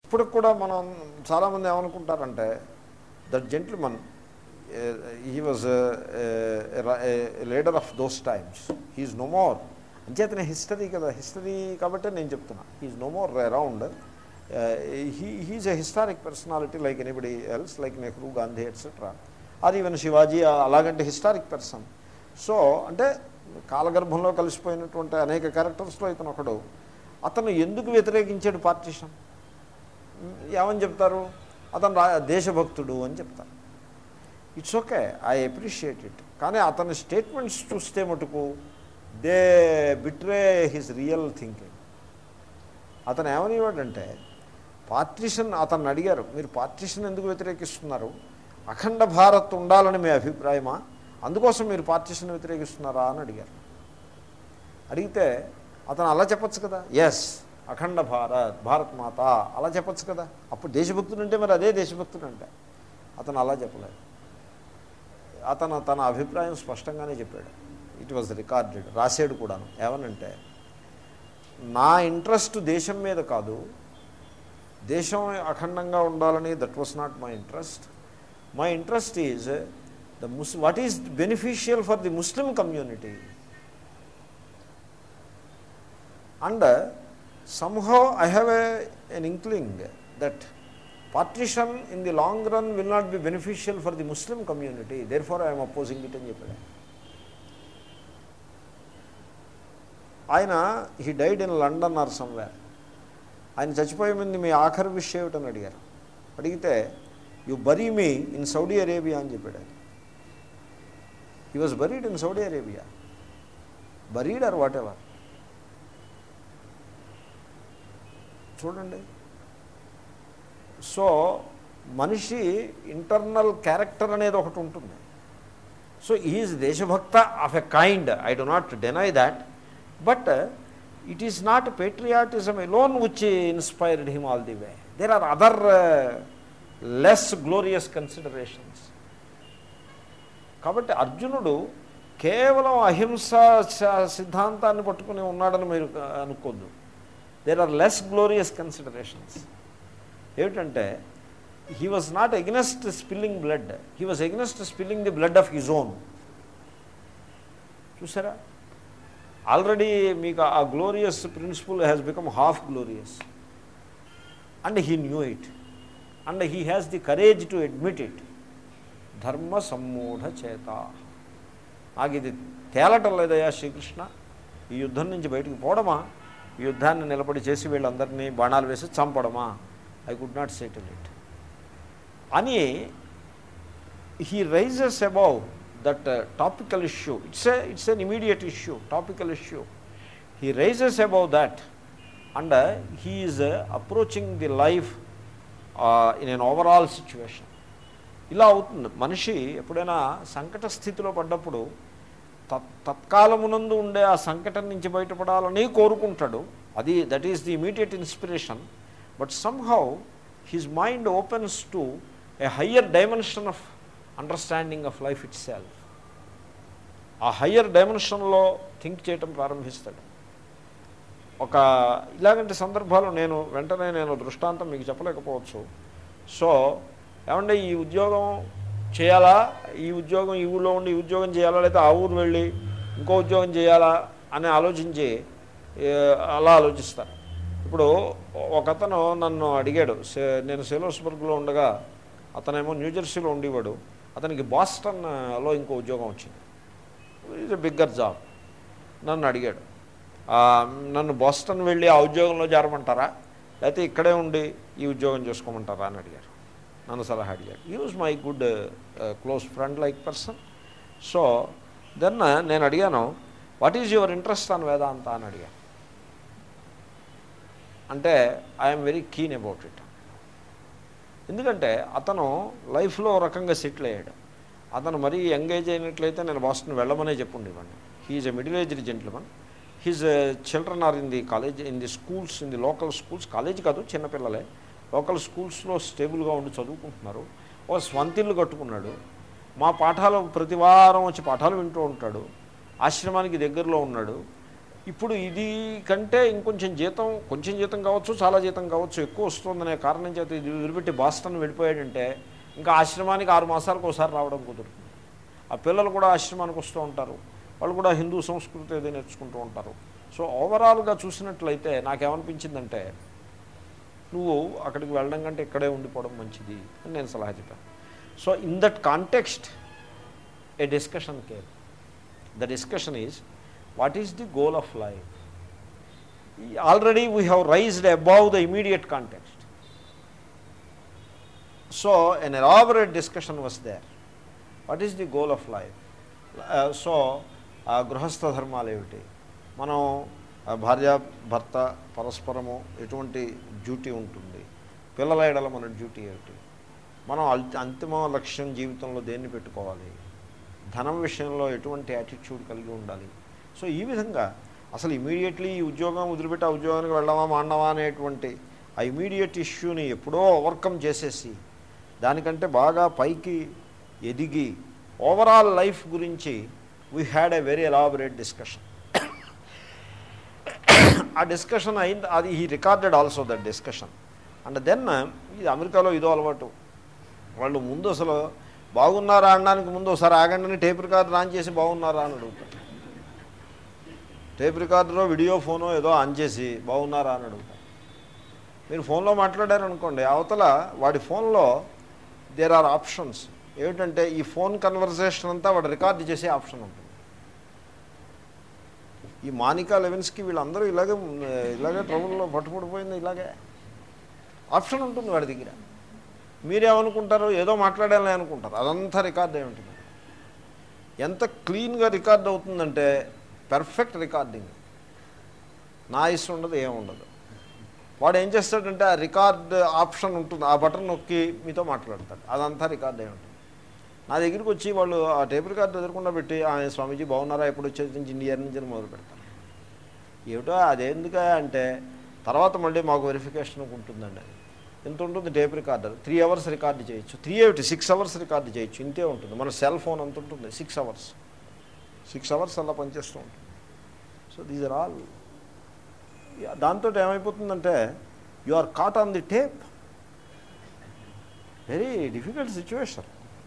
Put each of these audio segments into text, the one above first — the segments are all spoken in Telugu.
ఇప్పుడు కూడా మనం చాలామంది ఏమనుకుంటారంటే that gentleman he was leader of those times he is no more అంచేతనే హిస్టరీ కదా హిస్టరీ కాబట్టే నేను చెప్తున్నా he is no more around he he is a historic personality like anybody else like Nehru Gandhi etcetera or even Shivaji అలాగంటే హిస్టారిక్ పర్సన్ సో అంటే కాలగర్భంలో కలిసిపోయినటువంటి అనేక క్యారెక్టర్స్లో ఇతను ఒకడు అతను ఎందుకు వ్యతిరేకించాడు పార్టీషన్ ఏమని చెప్తారు అతను రా దేశభక్తుడు అని చెప్తారు it's okay I appreciate it కానీ అతని స్టేట్మెంట్స్ చూస్తే మటుకు they betray his real thinking అతను ఏమనివాడంటే పార్టీషన్ అతన్ని అడిగారు మీరు పార్టీషన్ ఎందుకు వ్యతిరేకిస్తున్నారు అఖండ భారత్ ఉండాలని మీ అభిప్రాయమా అందుకోసం మీరు పార్టీషన్ వ్యతిరేకిస్తున్నారా అని అడిగారు అడిగితే అతను అలా చెప్పొచ్చు కదా ఎస్ అఖండ భారత్ భారత్ మాత అలా చెప్పొచ్చు కదా అప్పుడు దేశభక్తుడు అంటే మరి అదే దేశభక్తుడు అంటే అతను అలా చెప్పలేదు అతను తన అభిప్రాయం స్పష్టంగానే చెప్పాడు ఇట్ వాజ్ రికార్డెడ్ రాసాడు కూడాను ఏమనంటే నా ఇంట్రెస్ట్ దేశం మీద కాదు దేశం అఖండంగా ఉండాలని that was not my interest my interest is the ముస్ what is beneficial for the Muslim community and somehow I have a, an inkling that partition in the long run will not be beneficial for the Muslim community. Therefore, I am opposing it అని చెప్పాడు ఆయన he died in London or somewhere ఆయన చచ్చిపోయే ముందు మీ ఆఖరి విషయం ఏమిటని అడిగారు అడిగితే you bury me in Saudi Arabia అని చెప్పాడు ఆయన he was buried in Saudi Arabia buried or whatever చూడండి సో మనిషి ఇంటర్నల్ క్యారెక్టర్ అనేది ఒకటి ఉంటుంది సో ఈజ్ దేశభక్త of a kind I do not deny that but it is not patriotism alone which inspired him all the way there are other less glorious considerations కాబట్టి అర్జునుడు కేవలం అహింస సిద్ధాంతాన్ని పట్టుకుని ఉన్నాడని మీరు అనుకోద్దు there are less glorious considerations ఏమిటంటే he was not against spilling blood he was against spilling the blood of his own చూసారా ఆల్రెడీ మీకు ఆ glorious principle has become half glorious and he knew it and he has the courage to admit it ధర్మ సమ్మూఢ చేత నాకు ఇది తేలటం లేదయా శ్రీకృష్ణ ఈ యుద్ధం నుంచి బయటికి పోవడమా ఈ యుద్ధాన్ని నిలబడి చేసి వీళ్ళందరినీ బాణాలు వేసి చంపడమా I could not settle it అని he rises above that topical issue it's a it's an immediate issue topical issue he rises above that and he is approaching the life in an overall situation ఇలా అవుతుంది మనిషి ఎప్పుడైనా సంకట స్థితిలో పడ్డప్పుడు తత్ తత్కాలమునందు ఉండే ఆ సంకటం నుంచి బయటపడాలని కోరుకుంటాడు అది that is the immediate inspiration but somehow his mind opens to a higher dimension of understanding of life itself ఆ హయ్యర్ డైమెన్షన్లో థింక్ చేయటం ప్రారంభిస్తాడు ఒక ఇలాగంటి సందర్భాలు నేను వెంటనే నేను దృష్టాంతం మీకు చెప్పలేకపోవచ్చు సో ఏమంటే ఈ ఉద్యోగం చేయాలా ఈ ఉద్యోగం ఈ ఊళ్ళో ఉండి ఈ ఉద్యోగం చేయాలా లేదా ఆ ఊరు వెళ్ళి ఇంకో ఉద్యోగం చేయాలా అని ఆలోచించి అలా ఆలోచిస్తారు ఇప్పుడు ఒకతను నన్ను అడిగాడు నేను సేలోస్బర్గ్లో ఉండగా అతనేమో న్యూజెర్సీలో ఉండేవాడు అతనికి బాస్టన్లో ఇంకో ఉద్యోగం వచ్చింది ఇది బిగ్గర్ జాబ్ నన్ను అడిగాడు నన్ను బాస్టన్ వెళ్ళి ఆ ఉద్యోగంలో చేరమంటారా లేకపోతే ఇక్కడే ఉండి ఈ ఉద్యోగం చేసుకోమంటారా అని అడిగారు నన్ను సలహా అడిగాడు he was my good close friend like person so then నేను అడిగాను what is your interest on Vedanta అని అడిగాను అంటే I'm very keen about it ఎందుకంటే అతను లైఫ్లో రకంగా సెటిల్ అయ్యాడు అతను మరీ ఎంగేజ్ అయినట్లయితే నేను బాస్టన్ వెళ్ళమనే చెప్పుండేవాడిని he is a middle aged gentleman his children are in the college in the schools in the local schools college కాదు చిన్నపిల్లలే లోకల్ స్కూల్స్లో స్టేబుల్గా ఉండి చదువుకుంటున్నారు ఒక స్వంతిల్లు కట్టుకున్నాడు మా పాఠాలు ప్రతి వారం వచ్చి పాఠాలు వింటూ ఉంటాడు ఆశ్రమానికి దగ్గరలో ఉన్నాడు ఇప్పుడు ఇది కంటే ఇంకొంచెం జీతం కొంచెం జీతం కావచ్చు చాలా జీతం కావచ్చు ఎక్కువ వస్తుందనే కారణం చేత ఇది వదిలిపెట్టి బాస్టన్ వెళ్ళిపోయాడంటే ఇంకా ఆశ్రమానికి ఆరు మాసాలకు ఒకసారి రావడం కుదురుతుంది ఆ పిల్లలు కూడా ఆశ్రమానికి వస్తూ ఉంటారు వాళ్ళు కూడా హిందూ సంస్కృతి ఏదో నేర్చుకుంటూ ఉంటారు సో ఓవరాల్గా చూసినట్లయితే నాకేమనిపించిందంటే నువ్వు అక్కడికి వెళ్ళడం కంటే ఇక్కడే ఉండిపోవడం మంచిది అని నేను సలహా చెప్పాను so in that context a discussion care the discussion is what is the goal of life already we have raised above the immediate context so an elaborate discussion was there what is the goal of life so గృహస్థ ధర్మాలు ఏమిటి మనం ఆ, భార్య భర్త పరస్పరము ఎటువంటి డ్యూటీ ఉంటుంది పిల్లల ఎడల మన డ్యూటీ ఏమిటి మనం అల్- అంతిమ లక్ష్యం జీవితంలో దేన్ని పెట్టుకోవాలి ధనం విషయంలో ఎటువంటి యాటిట్యూడ్ కలిగి ఉండాలి సో ఈ విధంగా అసలు ఇమీడియట్లీ ఈ ఉద్యోగం వదిలిపెట్టి ఆ ఉద్యోగానికి వెళ్ళామా మాండవా అనేటువంటి ఆ ఇమీడియట్ ఇష్యూని ఎప్పుడో ఓవర్కమ్ చేసేసి దానికంటే బాగా పైకి ఎదిగి ఓవరాల్ లైఫ్ గురించి we had a very elaborate discussion ఆ డిస్కషన్ అయింది అది ఈ recorded also that discussion and then ఇది అమెరికాలో ఇదో అలవాటు వాళ్ళు ముందు అసలు బాగున్నారా అనడానికి ముందు ఒకసారి ఆగండి అని టేప్ రికార్డు ఆన్ చేసి బాగున్నారా అని అడుగుతారు టేప్ రికార్డులో వీడియో ఫోనో ఏదో ఆన్ చేసి బాగున్నారా అని అడుగుతారు మీరు ఫోన్లో మాట్లాడారనుకోండి అవతల వాడి ఫోన్లో దేర్ ఆర్ ఆప్షన్స్ ఏమిటంటే ఈ ఫోన్ కన్వర్సేషన్ అంతా వాడు రికార్డు చేసే ఆప్షన్ ఉంటుంది ఈ మానికా లెవెన్స్కి వీళ్ళందరూ ఇలాగే ఇలాగే ట్రబుల్లో పట్టుబడిపోయింది ఇలాగే ఆప్షన్ ఉంటుంది వాడి దగ్గర మీరేమనుకుంటారు ఏదో మాట్లాడాలని అనుకుంటారు అదంతా రికార్డ్ అయి ఉంటుంది ఎంత క్లీన్గా రికార్డ్ అవుతుందంటే పర్ఫెక్ట్ రికార్డింగ్ నాయిస్ ఉండదు ఏముండదు వాడు ఏం చేస్తాడంటే ఆ రికార్డ్ ఆప్షన్ ఉంటుంది ఆ బటన్ నొక్కి మీతో మాట్లాడతాడు అదంతా రికార్డ్ అయి ఉంటుంది నా దగ్గరికి వచ్చి వాళ్ళు ఆ టేప్ రికార్డు ఎదురకుండా పెట్టి "ఆ, స్వామీజీ బాగున్నారా ఎప్పుడు వచ్చేది నుంచి ఇన్ని ఇయర్ నుంచి అని మొదలు పెడతారు ఏమిటో అదేందుకా అంటే తర్వాత మళ్ళీ మాకు వెరిఫికేషన్ ఉంటుందండి అది ఎంత ఉంటుంది tape recorder three hours record చేయొచ్చు త్రీ ఏమిటి సిక్స్ అవర్స్ రికార్డు చేయొచ్చు ఇంతే ఉంటుంది మన సెల్ ఫోన్ అంత ఉంటుంది సిక్స్ అవర్స్ సిక్స్ అవర్స్ అలా పనిచేస్తూ ఉంటుంది సో దీస్ ఆర్ ఆల్ దాంతో ఏమైపోతుందంటే you are caught on the tape very difficult situation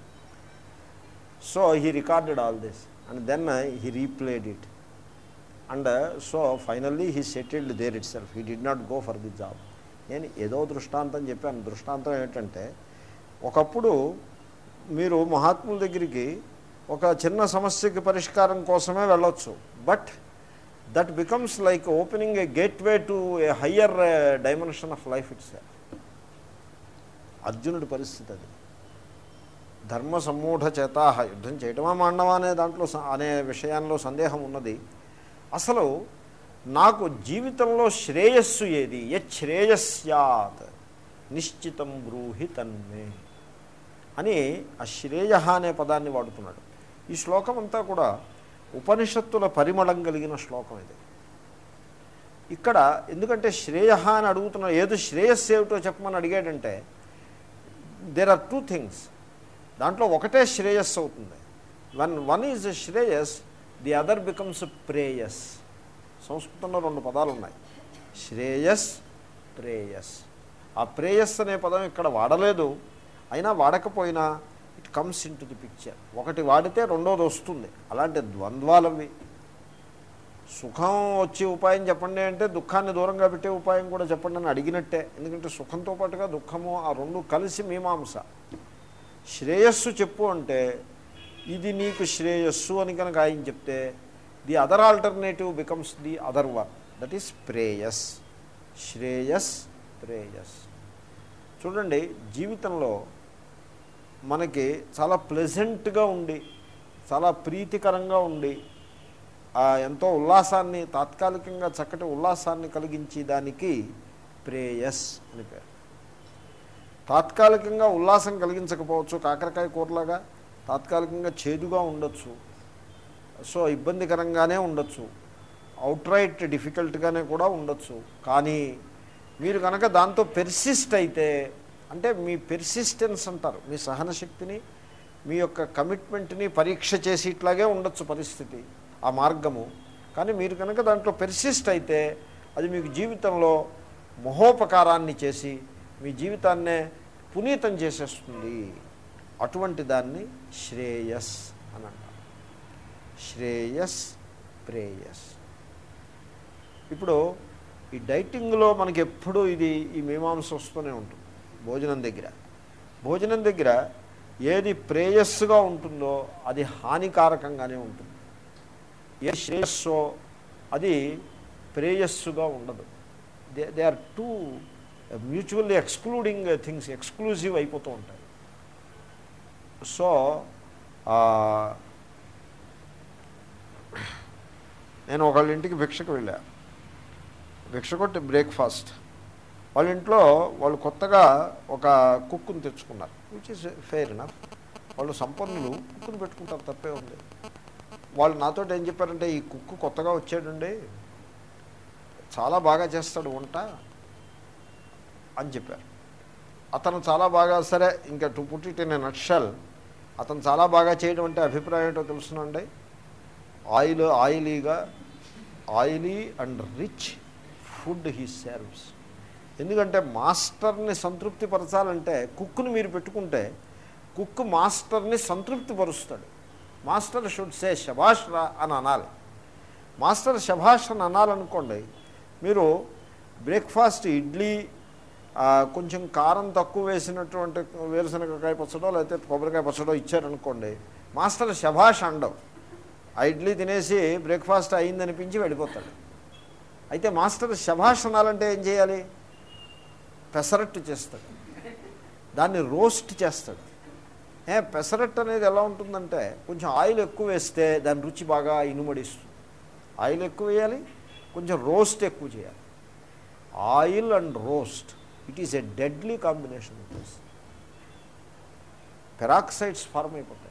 so he recorded all this and then he replayed it and so finally he settled there itself he did not go for the job నేను ఏదో దృష్టాంతం చెప్పాను దృష్టాంతం ఏంటంటే ఒకప్పుడు మీరు మహాత్ముల దగ్గరికి ఒక చిన్న సమస్యకి పరిష్కారం కోసమే వెళ్ళొచ్చు but that becomes like opening a gateway to a higher dimension of life it's అర్జునుడి పరిస్థితి అది ధర్మ సమ్మూఢ చేతాహ యుద్ధం చేయటమా మాండవా అనే దాంట్లో స- అనే విషయాల్లో సందేహం ఉన్నది అసలు నాకు జీవితంలో శ్రేయస్సు ఏది యశ్రేయస్యాత్ నిశ్చితం బ్రూహి తన్మే అని ఆ శ్రేయ అనే పదాన్ని వాడుతున్నాడు ఈ శ్లోకం అంతా కూడా ఉపనిషత్తుల పరిమళం కలిగిన శ్లోకం ఇది ఇక్కడ ఎందుకంటే శ్రేయ అని అడుగుతున్నాడు ఏదో శ్రేయస్సు ఏమిటో చెప్పమని అడిగాడంటే దేర్ ఆర్ టూ థింగ్స్ దాంట్లో ఒకటే శ్రేయస్సు అవుతుంది వన్ వన్ ఈజ్ శ్రేయస్ ది అదర్ బికమ్స్ ప్రేయస్ సంస్కృతంలో రెండు పదాలు ఉన్నాయి శ్రేయస్ ప్రేయస్ ఆ ప్రేయస్ అనే పదం ఇక్కడ వాడలేదు అయినా వాడకపోయినా it comes in to the picture ఒకటి వాడితే రెండోది వస్తుంది అలాంటి ద్వంద్వాలవి సుఖం వచ్చే ఉపాయం చెప్పండి అంటే దుఃఖాన్ని దూరంగా పెట్టే ఉపాయం కూడా చెప్పండి అని అడిగినట్టే ఎందుకంటే సుఖంతో పాటుగా దుఃఖము ఆ రెండు కలిసి మీమాంస శ్రేయస్సు చెప్పు అంటే ఇది నీకు శ్రేయస్సు అని కనుక ఆయన చెప్తే the other alternative becomes the other one that is ప్రేయస్ శ్రేయస్ ప్రేయస్ చూడండి జీవితంలో మనకి చాలా ప్లెజెంట్గా ఉండి చాలా ప్రీతికరంగా ఉండి ఆ ఎంతో ఉల్లాసాన్ని తాత్కాలికంగా చక్కటి ఉల్లాసాన్ని కలిగించి దానికి ప్రేయస్ అని పేరు తాత్కాలికంగా ఉల్లాసం కలిగించకపోవచ్చు కాకరకాయ కూరలాగా తాత్కాలికంగా చేదుగా ఉండొచ్చు సో ఇబ్బందికరంగానే ఉండొచ్చు అవుట్రైట్ డిఫికల్ట్గానే కూడా ఉండొచ్చు కానీ మీరు కనుక దాంతో పెర్సిస్ట్ అయితే అంటే మీ పెర్సిస్టెన్స్ అంటారు మీ సహనశక్తిని మీ యొక్క కమిట్మెంట్ని పరీక్ష చేసి ఇట్లాగే ఉండొచ్చు పరిస్థితి ఆ మార్గము కానీ మీరు కనుక దాంట్లో పెర్సిస్ట్ అయితే అది మీకు జీవితంలో మహోపకారాన్ని చేసి మీ జీవితాన్నే పునీతం చేసేస్తుంది అటువంటి దాన్ని శ్రేయస్ అని అంటారు శ్రేయస్ ప్రేయస్ ఇప్పుడు ఈ డైటింగ్లో మనకి ఎప్పుడూ ఇది ఈ మీమాంస వస్తూనే ఉంటుంది భోజనం దగ్గర భోజనం దగ్గర ఏది ప్రేయస్సుగా ఉంటుందో అది హానికారకంగానే ఉంటుంది ఏ శ్రేయస్సో అది ప్రేయస్సుగా ఉండదు they they are two mutually excluding things exclusive అయిపోతూ ఉంటాయి సో నేను ఒకళ్ళ ఇంటికి భిక్షకు వెళ్ళా భిక్ష కొట్టి బ్రేక్ఫాస్ట్ వాళ్ళ ఇంట్లో వాళ్ళు కొత్తగా ఒక కుక్కుని తెచ్చుకున్నారు విచ్ ఇస్ ఫెయిర్ ఇనఫ్ వాళ్ళు సంపన్నులు కుక్కుని పెట్టుకుంటారు తప్పే ఉంది వాళ్ళు నాతో ఏం చెప్పారంటే ఈ కుక్కు కొత్తగా వచ్చాడండి చాలా బాగా చేస్తాడు వంట అని చెప్పారు అతను చాలా బాగా సరే ఇంకా to put it in nutshell అతను చాలా బాగా చేయడం అంటే అభిప్రాయం ఏంటో తెలుసునండి ఆయిల్ ఆయిలీగా oily and rich food he serves ఎందుకంటే మాస్టర్ని సంతృప్తి పరచాలంటే కుక్కుని మీరు పెట్టుకుంటే కుక్ మాస్టర్ని సంతృప్తి పరుస్తాడు మాస్టర్ షుడ్ సే శభాష్ రా అని అనాలి మాస్టర్ శభాష్ అని అనాలనుకోండి మీరు బ్రేక్ఫాస్ట్ ఇడ్లీ ఆ, కొంచెం కారం తక్కువ వేసినటువంటి వేరుశనగకాయ పచ్చడో లేకపోతే కొబ్బరికాయ పచ్చడో ఇచ్చారనుకోండి మాస్టర్ శభాష్ అండవు ఆ ఇడ్లీ తినేసి బ్రేక్ఫాస్ట్ అయిందనిపించి వెళ్ళిపోతాడు అయితే మాస్టర్ శభాష్ అనాలంటే ఏం చేయాలి పెసరట్టు చేస్తాడు దాన్ని రోస్ట్ చేస్తాడు ఏ పెసరట్టు అనేది ఎలా ఉంటుందంటే కొంచెం ఆయిల్ ఎక్కువ వేస్తే దాని రుచి బాగా ఇనుమడిస్తుంది ఆయిల్ ఎక్కువ వేయాలి కొంచెం రోస్ట్ ఎక్కువ చేయాలి oil and roast it is a deadly combination this peroxides form అయిపోతాయి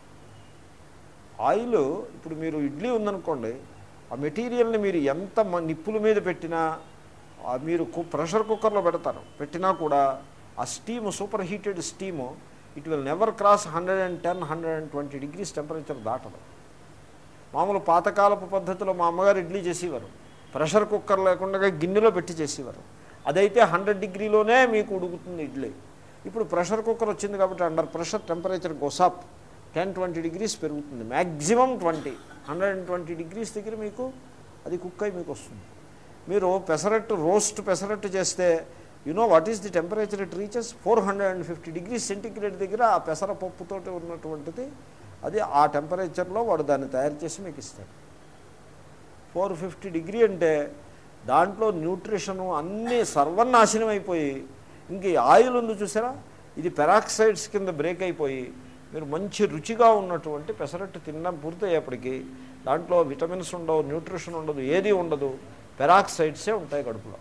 ఆయిల్ ఇప్పుడు మీరు ఇడ్లీ ఉందనుకోండి ఆ మెటీరియల్ని మీరు ఎంత మ- నిప్పుల మీద పెట్టినా ఆ మీరు కు- ప్రెషర్ కుక్కర్లో పెడతారు పెట్టినా కూడా ఆ steam super heated steam it will never cross hundred and ten hundred and twenty degrees temperature దాటదు మామూలు పాతకాలపు పద్ధతిలో మా అమ్మగారు ఇడ్లీ చేసేవారు ప్రెషర్ కుక్కర్ లేకుండా గిన్నెలో పెట్టి చేసేవారు అదైతే హండ్రెడ్ డిగ్రీలోనే మీకు ఉడుకుతుంది ఇడ్లీ ఇప్పుడు ప్రెషర్ కుక్కర్ వచ్చింది కాబట్టి under pressure temperature goes up ten twenty degrees పెరుగుతుంది maximum twenty hundred and twenty degrees దగ్గర మీకు అది కుక్ అయి మీకు వస్తుంది మీరు పెసరట్టు రోస్ట్ పెసరట్టు చేస్తే you know what is the temperature it reaches four hundred and fifty degree centigrade దగ్గర ఆ పెసర పప్పుతోటి ఉన్నటువంటిది అది ఆ టెంపరేచర్లో వాడు దాన్ని తయారు చేసి మీకు ఇస్తాడు ఫోర్ ఫిఫ్టీ డిగ్రీ అంటే దాంట్లో న్యూట్రిషను అన్నీ సర్వనాశనం అయిపోయి ఇంక ఈ ఆయిల్ ఉంది చూసారా ఇది పెరాక్సైడ్స్ కింద బ్రేక్ అయిపోయి మీరు మంచి రుచిగా ఉన్నటువంటి పెసరట్టు తినడం పూర్తయ్యేప్పటికీ దాంట్లో విటమిన్స్ ఉండవు న్యూట్రిషన్ ఉండదు ఏది ఉండదు పెరాక్సైడ్సే ఉంటాయి కడుపులో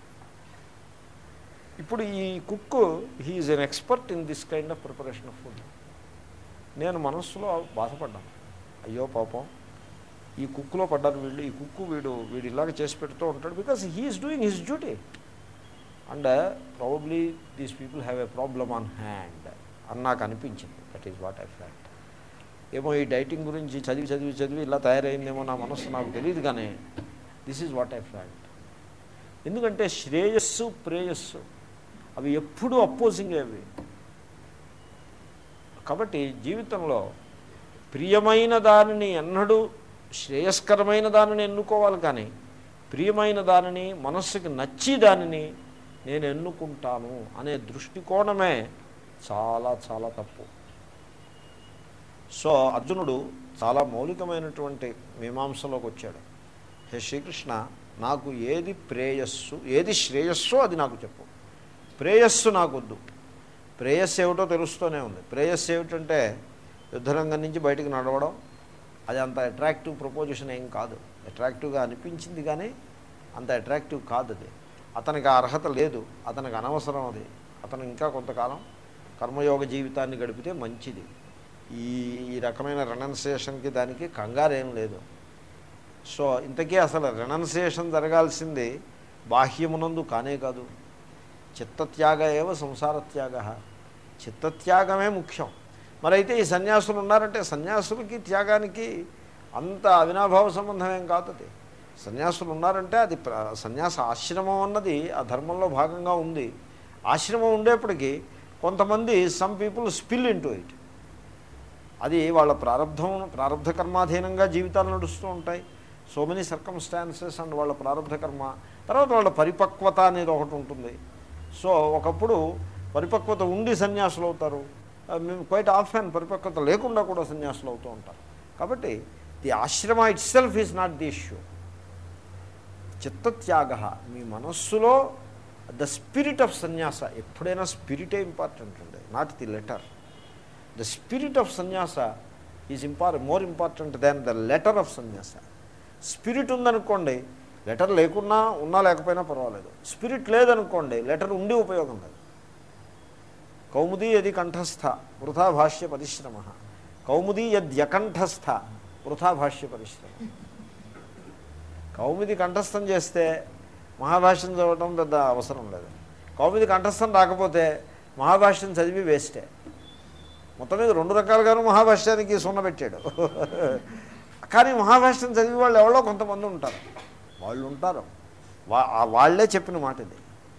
ఇప్పుడు ఈ cook he is an expert in this kind of preparation of food నేను మనస్సులో బాధపడ్డాను అయ్యో పాపం ఈ కుక్కులో పడ్డారు వీళ్ళు ఈ కుక్కు వీడు వీడు ఇలాగ చేసి పెడుతూ ఉంటాడు because he is doing his duty and probably these people have a problem on hand అని నాకు అనిపించింది that is what I fact ఏమో ఈ డైటింగ్ గురించి చదివి చదివి చదివి ఇలా తయారైందేమో నా మనస్సు నాకు తెలియదు కానీ this is what I fact ఎందుకంటే శ్రేయస్సు ప్రేయస్సు అవి ఎప్పుడూ అపోజింగ్ అవి కాబట్టి జీవితంలో ప్రియమైన దానిని ఎన్నడూ శ్రేయస్కరమైన దానిని ఎన్నుకోవాలి కానీ ప్రియమైన దానిని మనస్సుకి నచ్చి దానిని నేను ఎన్నుకుంటాను అనే దృష్టికోణమే చాలా చాలా తప్పు సో అర్జునుడు చాలా మౌలికమైనటువంటి మీమాంసలోకి వచ్చాడు హే శ్రీకృష్ణ నాకు ఏది ప్రేయస్సు ఏది శ్రేయస్సో అది నాకు చెప్పు ప్రేయస్సు నాకొద్దు ప్రేయస్సు ఏమిటో తెలుస్తూనే ఉంది ప్రేయస్సు ఏమిటంటే యుద్ధరంగం నుంచి బయటకు నడవడం అది అంత అట్రాక్టివ్ ప్రపోజిషన్ ఏం కాదు అట్రాక్టివ్గా అనిపించింది కానీ అంత అట్రాక్టివ్ కాదు అది అతనికి ఆ అర్హత లేదు అతనికి అనవసరం అది అతను ఇంకా కొంతకాలం కర్మయోగ జీవితాన్ని గడిపితే మంచిది ఈ ఈ రకమైన రెనౌన్సియేషన్కి దానికి కంగారేం లేదు సో ఇంతకీ అసలు రెనౌన్సియేషన్ జరగాల్సింది బాహ్యమునందు కానే కాదు చిత్తత్యాగ ఏవ సంసార త్యాగ చిత్తత్యాగమే ముఖ్యం మరైతే ఈ సన్యాసులు ఉన్నారంటే సన్యాసులకి త్యాగానికి అంత అవినాభావ సంబంధం ఏం కాదు అది సన్యాసులు ఉన్నారంటే అది ప్ర- సన్యాస ఆశ్రమం అన్నది ఆ ధర్మంలో భాగంగా ఉంది ఆశ్రమం ఉండేప్పటికీ కొంతమంది some people spill into it అది వాళ్ళ ప్రారంధం ప్రారంధ కర్మాధీనంగా జీవితాలు నడుస్తూ ఉంటాయి సో మెనీ సర్కమ్స్టాన్సెస్ అండ్ వాళ్ళ ప్రారంధ కర్మ తర్వాత వాళ్ళ పరిపక్వత అనేది ఒకటి ఉంటుంది సో ఒకప్పుడు పరిపక్వత ఉండి సన్యాసులు అవుతారు మేము క్వైట్ ఆఫెన్ పరిపక్వత లేకుండా కూడా సన్యాసులు అవుతూ ఉంటారు కాబట్టి the ashrama itself is not the issue చిత్తత్యాగ మీ మనస్సులో ద స్పిరిట్ ఆఫ్ సన్యాస ఎప్పుడైనా స్పిరిటే ఇంపార్టెంట్ ఉంది not the letter the spirit of sannyasa is impor more important than the letter of sannyasa spirit ఉందనుకోండి లెటర్ లేకున్నా ఉన్నా లేకపోయినా పర్వాలేదు స్పిరిట్ లేదనుకోండి లెటర్ ఉండి ఉపయోగం లేదు కౌముదీ యది కంఠస్థ వృథా భాష్య పరిశ్రమ కౌముదీ యద్యకంఠస్థ వృథా భాష్య పరిశ్రమ కౌముది కంఠస్థం చేస్తే మహాభాష్యం చదవటం పెద్ద అవసరం లేదు కౌముది కంఠస్థం రాకపోతే మహాభాష్యం చదివి వేస్టే మొత్తం మీద రెండు రకాలుగాను మహాభాష్యానికి సున్న పెట్టాడు కానీ మహాభాష్యం చదివి వాళ్ళు ఎవరో కొంతమంది ఉంటారు వాళ్ళు ఉంటారు వా ఆ వాళ్ళే చెప్పిన మాట ఇది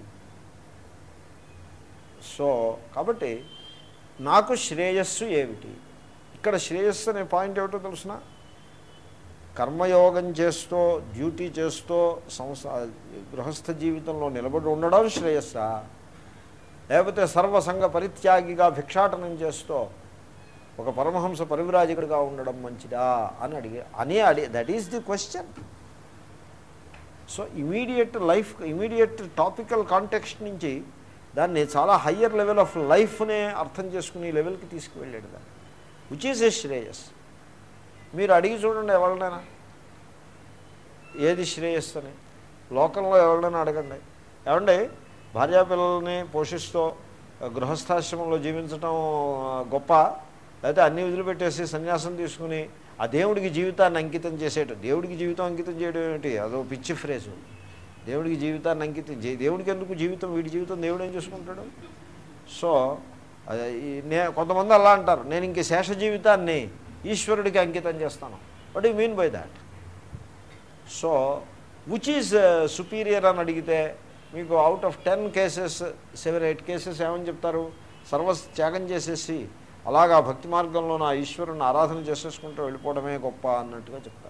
సో కాబట్టి నాకు శ్రేయస్సు ఏమిటి ఇక్కడ శ్రేయస్సు అనే పాయింట్ ఏమిటో తెలుసిన కర్మయోగం చేస్తూ డ్యూటీ చేస్తూ సంస గృహస్థ జీవితంలో నిలబడి ఉండడం శ్రేయస్సా లేకపోతే సర్వసంగ పరిత్యాగిగా భిక్షాటనం చేస్తూ ఒక పరమహంస పరివిరాజకుడిగా ఉండడం మంచిదా అని అడిగి అని అడి that is the question so immediate life immediate topical context నుంచి దాన్ని చాలా హయ్యర్ లెవెల్ ఆఫ్ లైఫ్నే అర్థం చేసుకునే లెవెల్కి తీసుకువెళ్ళాడు దాన్ని విచ్ ఈస్ ఏ శ్రేయస్ మీరు అడిగి చూడండి ఎవరినైనా ఏది శ్రేయస్ అని లోకంలో ఎవరినైనా అడగండి ఏమండి భార్యాపిల్లల్ని పోషిస్తూ గృహస్థాశ్రమంలో జీవించడం గొప్ప లేకపోతే అన్ని వదిలిపెట్టేసి సన్యాసం తీసుకుని ఆ దేవుడికి జీవితాన్ని అంకితం చేసేట దేవుడికి జీవితం అంకితం చేయడం ఏమిటి అదో పిచ్చి ఫ్రేజు దేవుడికి జీవితాన్ని అంకితం చే దేవుడికి ఎందుకు జీవితం వీడి జీవితం దేవుడు ఏం చేసుకుంటాడు సో అది ఈ- నే కొంతమంది అలా అంటారు నేను ఇంక శేష జీవితాన్ని ఈశ్వరుడికి అంకితం చేస్తాను what you mean by that so which is superior అని అడిగితే మీకు out of ten cases seven eight cases ఏమని చెప్తారు సర్వ త్యాగం చేసేసి అలాగా భక్తి మార్గంలో నా ఈశ్వరుని ఆరాధన చేసేసుకుంటూ వెళ్ళిపోవడమే గొప్ప అన్నట్టుగా చెప్తారు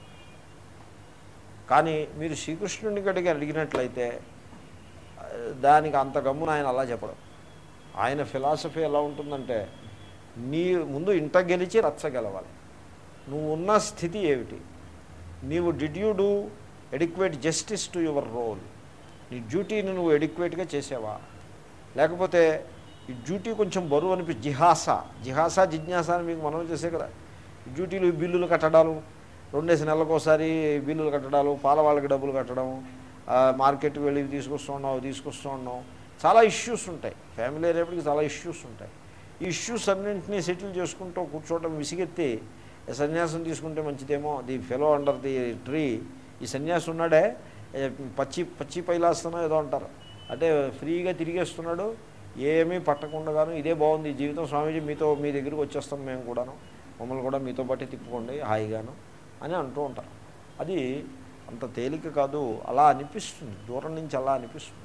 కానీ మీరు శ్రీకృష్ణుని గడికి అడిగినట్లయితే ఆ, దానికి అంత గమ్మున ఆయన అలా చెప్పడం ఆయన ఫిలాసఫీ ఎలా ఉంటుందంటే నీ ముందు ఇంట గెలిచి రచ్చ గెలవాలి నువ్వు ఉన్న స్థితి ఏమిటి నీవు did you do adequate justice to your role నీ డ్యూటీని నువ్వు ఎడిక్వేట్గా చేసావా లేకపోతే ఈ డ్యూటీ కొంచెం బరువు అనిపి జిహాస జిహాస జిజ్ఞాస అని మీకు మనం చేసే కదా ఈ డ్యూటీలు ఈ బిల్లులు కట్టడాలు రెండేసి నెలలకు ఒకసారి బిల్లులు కట్టడాలు పాల వాళ్ళకి డబ్బులు కట్టడం ఆ, మార్కెట్కి వెళ్ళి ఇవి తీసుకొస్తూ ఉన్నావు తీసుకొస్తూ ఉన్నావు చాలా ఇష్యూస్ ఉంటాయి ఫ్యామిలీ రేపటికి చాలా ఇష్యూస్ ఉంటాయి ఈ ఇష్యూస్ అన్నింటినీ సెటిల్ చేసుకుంటూ కూర్చోవడం విసిగెత్తి "ఏ సన్యాసం తీసుకుంటే మంచిదేమో the fellow under the tree ఈ సన్యాసి ఉన్నాడే ఏ, పచ్చి పచ్చి పైలాస్తనో ఏదో అంటారు అంటే ఫ్రీగా తిరిగేస్తున్నాడు ఏమీ పట్టకుండాను ఇదే బాగుంది ఈ జీవితం స్వామీజీ మీతో మీ దగ్గరికి వచ్చేస్తాం మేము కూడాను మమ్మల్ని కూడా మీతో పాటు తిప్పుకోండి హాయిగాను అని అంటూ ఉంటారు అది అంత తేలిక కాదు అలా అనిపిస్తుంది దూరం నుంచి అలా అనిపిస్తుంది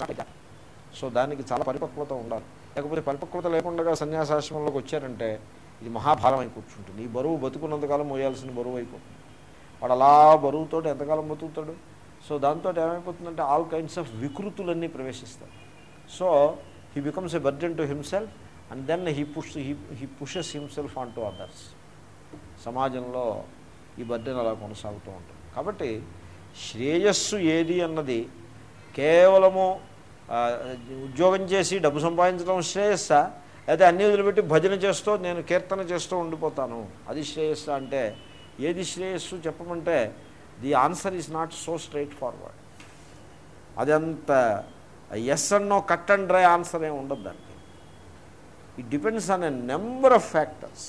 సో దానికి చాలా పరిపక్వత ఉండాలి లేకపోతే పరిపక్వత లేకుండా సన్యాసాశ్రమంలోకి వచ్చారంటే ఇది మహాభారం అయి కూర్చుంటుంది ఈ బరువు బతుకున్నంతకాలం మోయాల్సిన బరువు అయిపోతుంది వాడు అలా బరువుతో ఎంతకాలం బతుకుతాడు సో దాంతో ఏమైపోతుందంటే ఆల్ కైండ్స్ ఆఫ్ వికృతులన్నీ ప్రవేశిస్తాయి so he becomes a burden to himself and then he push he he pushes himself on to others సమాజంలో ఈ బర్డెన్ అలా కొనసాగుతూ ఉంటుంది కాబట్టి శ్రేయస్సు ఏది అన్నది కేవలము ఆ, ఉద్యోగం చేసి డబ్బు సంపాదించడం శ్రేయస్సా అయితే అన్నీ వదిలిపెట్టి భజన చేస్తూ నేను కీర్తన చేస్తూ ఉండిపోతాను అది శ్రేయస్సు అంటే ఏది శ్రేయస్సు చెప్పమంటే the answer is not so straightforward అదంత ఎస్ అన్నో కట్ అండ్ డ్రై ఆన్సర్ ఏమి ఉండదు దానికి it depends on a number of factors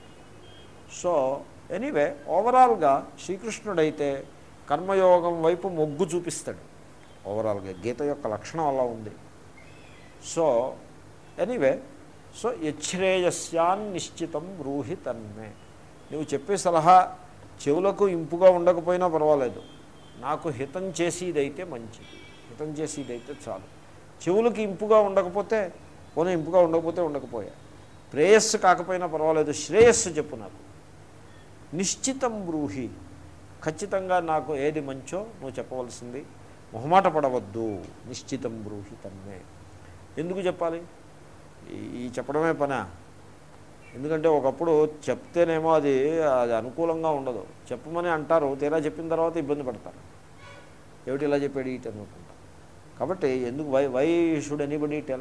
so anyway ఓవరాల్గా శ్రీకృష్ణుడైతే కర్మయోగం వైపు మొగ్గు చూపిస్తాడు ఓవరాల్గా గీత యొక్క లక్షణం అలా ఉంది సో ఎనీవే సో యశ్రేయస్యాన్ నిశ్చితం బ్రూహి తన్మే నువ్వు చెప్పే సలహా చెవులకు ఇంపుగా ఉండకపోయినా పర్వాలేదు నాకు హితం చేసేదైతే మంచిది హితం చేసేదైతే చాలు చెవులకి ఇంపుగా ఉండకపోతే పోనీ ఇంపుగా ఉండకపోతే ఉండకపోయా ప్రేయస్సు కాకపోయినా పర్వాలేదు శ్రేయస్సు చెప్పు నాకు నిశ్చితం బ్రూహి ఖచ్చితంగా నాకు ఏది మంచో నువ్వు చెప్పవలసింది మొహమాట పడవద్దు నిశ్చితం బ్రూహి తన్మే ఎందుకు చెప్పాలి ఈ- ఈ చెప్పడమే పనా ఎందుకంటే ఒకప్పుడు చెప్తేనేమో అది అది అనుకూలంగా ఉండదు చెప్పమని అంటారు తీరా చెప్పిన తర్వాత ఇబ్బంది పడతారు ఏమిటి ఇలా చెప్పాడు ఇటు అనుకుంటా కాబట్టి ఎందుకు why why should anybody tell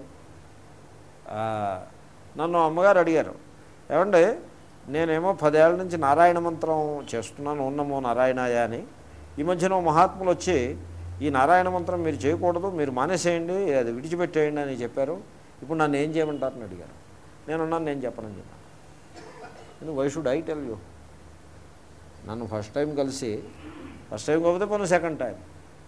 నన్ను అమ్మగారు అడిగారు ఏమండి నేనేమో పదేళ్ల నుంచి నారాయణ మంత్రం చేస్తున్నాను ఉన్నమో నారాయణాయ అని ఈ మధ్యన ఓ మహాత్ములు వచ్చి ఈ నారాయణ మంత్రం మీరు చేయకూడదు మీరు మానేసేయండి అది విడిచిపెట్టేయండి అని చెప్పారు ఇప్పుడు నన్ను ఏం చేయమంటారని అడిగారు నేను అన్నాను నేను చెప్పనని చెప్పాను ఎందుకు why should I tell you నన్ను ఫస్ట్ టైం కలిసి ఫస్ట్ టైం కాకపోతే పను సెకండ్ టైం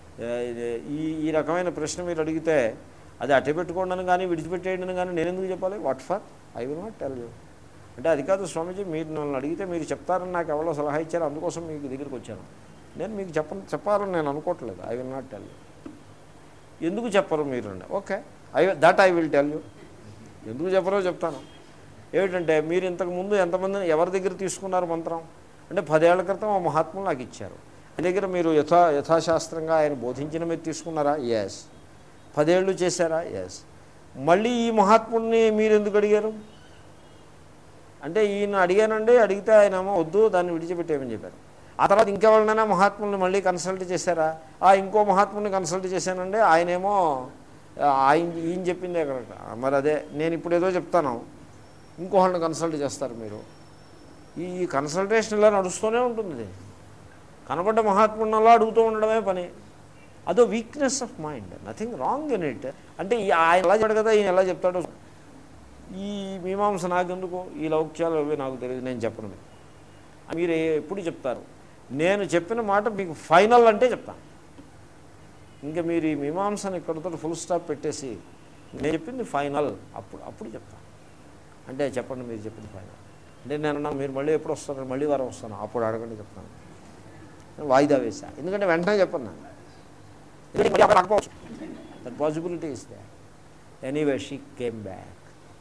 ఈ ఈ రకమైన ప్రశ్న మీరు అడిగితే అది అట్టే పెట్టుకోండి కానీ విడిచిపెట్టేయండి కానీ నేను ఎందుకు చెప్పాలి what for I will not tell you అంటే అది కాదు స్వామీజీ మీరు నన్ను అడిగితే మీరు చెప్తారని నాకు ఎవరో సలహా ఇచ్చారు అందుకోసం మీకు దగ్గరికి వచ్చాను నేను మీకు చెప్ప చెప్పాలని నేను అనుకోవట్లేదు I will not tell you ఎందుకు చెప్పరు మీరు okay I that I will tell you ఎందుకు చెప్పరో చెప్తాను ఏమిటంటే మీరు ఇంతకు ముందు ఎంతమందిని ఎవరి దగ్గర తీసుకున్నారు మంత్రం అంటే పదేళ్ల క్రితం ఆ మహాత్ములు నాకు ఇచ్చారు ఆయన దగ్గర మీరు యథా యథాశాస్త్రంగా ఆయన బోధించిన మీరు తీసుకున్నారా ఎస్ పదేళ్ళు చేశారా ఎస్ మళ్ళీ ఈ మహాత్ముడిని మీరు ఎందుకు అడిగారు అంటే ఈయన అడిగానండి అడిగితే ఆయన ఏమో వద్దు దాన్ని విడిచిపెట్టేయమని చెప్పారు ఆ తర్వాత ఇంకెవరినైనా మహాత్ముల్ని మళ్ళీ కన్సల్ట్ చేశారా ఆ ఇంకో మహాత్ముని కన్సల్ట్ చేశానండి ఆయనేమో ఆ, ఆయన ఈయన చెప్పిందే కరెక్ట్ మరి అదే నేను ఇప్పుడు ఏదో చెప్తాను ఇంకోళ్ళని కన్సల్ట్ చేస్తారు మీరు ఈ కన్సల్టేషన్ ఇలా నడుస్తూనే ఉంటుంది ఇది. కనబడ్డ మహాత్ముడిని అలా అడుగుతూ ఉండడమే పని అదో weakness of mind nothing wrong in it అంటే ఈ ఆయన ఎలా చెప్తాడు కదా ఈయన ఎలా చెప్తాడో ఈ మీమాంస నాకెందుకు ఈ లౌక్యాలు అవి నాకు తెలియదు నేను చెప్పను మీకు. మీరు ఎప్పుడు చెప్తారు నేను చెప్పిన మాట మీకు ఫైనల్ అంటే చెప్తాను ఇంకా మీరు ఈ మీమాంసను ఇక్కడతో ఫుల్ స్టాప్ పెట్టేసి నేను చెప్పింది ఫైనల్ అప్పుడు అప్పుడు చెప్తాను అంటే చెప్పండి మీరు చెప్పింది ఫైనల్ అంటే నేను అన్నా మీరు మళ్ళీ ఎప్పుడు వస్తారు మళ్ళీ వారం వస్తాను అప్పుడు అడగండి చెప్తాను నేను వాయిదా వేసా ఎందుకంటే వెంటనే చెప్పను నేను ఎందుకంటే మళ్ళీ అప్పుడు రాకపోవచ్చు that possibility is there anyway she came back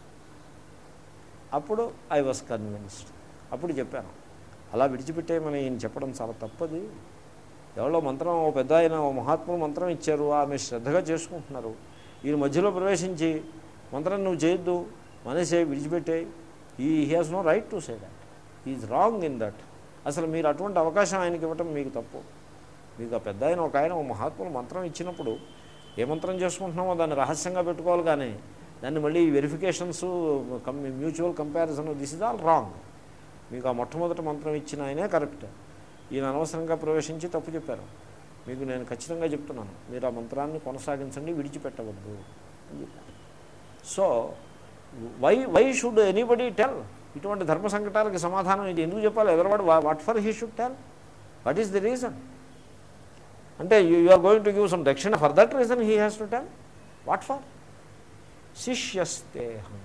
అప్పుడు ఐ వాస్ కన్విన్స్డ్ అప్పుడు చెప్పాను అలా విడిచిపెట్టేయమని ఈయన చెప్పడం చాలా తప్పది ఎవరో మంత్రం ఓ పెద్ద ఆయన ఓ మహాత్ములు మంత్రం ఇచ్చారు ఆమె శ్రద్ధగా చేసుకుంటున్నారు ఈయన మధ్యలో ప్రవేశించి మంత్రం నువ్వు చేయొద్దు మనసే విడిచిపెట్టే ఈ he has no right to say that is wrong in that అసలు మీరు అటువంటి అవకాశం ఆయనకి ఇవ్వటం మీకు తప్పు మీకు ఆ పెద్ద ఆయన ఒక ఆయన ఓ మహాత్ములు మంత్రం ఇచ్చినప్పుడు ఏ మంత్రం చేసుకుంటున్నామో దాన్ని రహస్యంగా పెట్టుకోవాలి కానీ దాన్ని మళ్ళీ verifications cum mutual comparison this is all wrong మీకు ఆ మొట్టమొదటి మంత్రం ఇచ్చిన ఆయనే కరెక్ట్ ఈయన అనవసరంగా ప్రవేశించి తప్పు చెప్పారు మీకు నేను ఖచ్చితంగా చెప్తున్నాను మీరు ఆ మంత్రాన్ని కొనసాగించండి విడిచిపెట్టవద్దు అని చెప్పాను so why why should anybody tell ఇటువంటి ధర్మ సంకటాలకి సమాధానం ఇది ఎందుకు చెప్పాలి ఎదరవాడు what for he should tell what is the reason అంటే you are going to give some dakshina for that reason he has to tell what for శిష్యస్తేహం